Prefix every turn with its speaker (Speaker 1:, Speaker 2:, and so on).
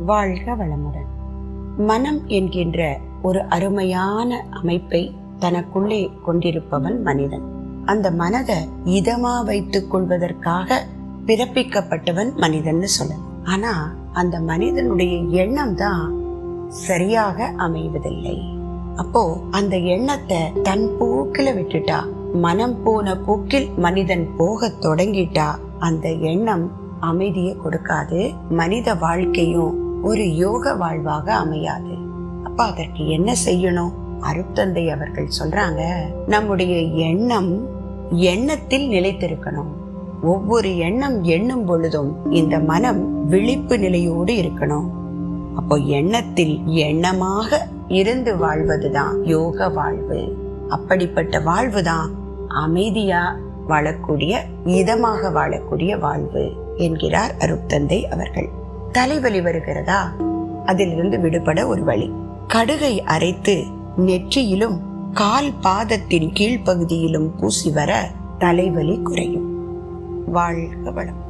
Speaker 1: வாழ்க வளமுடன் மனம் என்கின்ற ஒரு அருமையான அமைப்பை தனக்குள்ளே கொண்டிருப்பவன் மனிதன் அந்த மனதை இதமா வைத்துக் கொள்வதற்காக பிறப்பிக்கப்பட்டவன் மனிதன்னு சொல்லலாம் ஆனா அந்த மனிதனுடைய எண்ணம் தான் சரியாக அமைவதில்லை அப்போ அந்த எண்ணத்தை தன் போக்கில விட்டுட்டா மனம் போன போக்கில் மனிதன் போக தொடங்கிட்டா அந்த எண்ணம் அமைதியை கொடுக்காது மனித வாழ்க்கையும் ஒரு யோக வாழ்வாக அமையாது அப்ப அதற்கு என்ன செய்யணும் அருத்தந்தை அவர்கள் சொல்றாங்க நம்முடைய எண்ணம் எண்ணத்தில் நிலைத்திருக்கணும் ஒவ்வொரு எண்ணம் எண்ணும் பொழுதும் இந்த மனம் விழிப்பு நிலையோடு இருக்கணும் அப்போ எண்ணத்தில் எண்ணமாக இருந்து வாழ்வதுதான் யோக வாழ்வு அப்படிப்பட்ட வாழ்வு தான் அமைதியா வாழக்கூடிய இதமாக வாழக்கூடிய வாழ்வு என்கிறார் அருட்தந்தை அவர்கள் தலைவலி வருகிறதா அதிலிருந்து விடுபட ஒரு வழி கடுகை அரைத்து நெற்றியிலும் கால் பாதத்தின் கீழ்ப்பகுதியிலும் பூசி வர தலைவலி குறையும் வாழ்க வளம்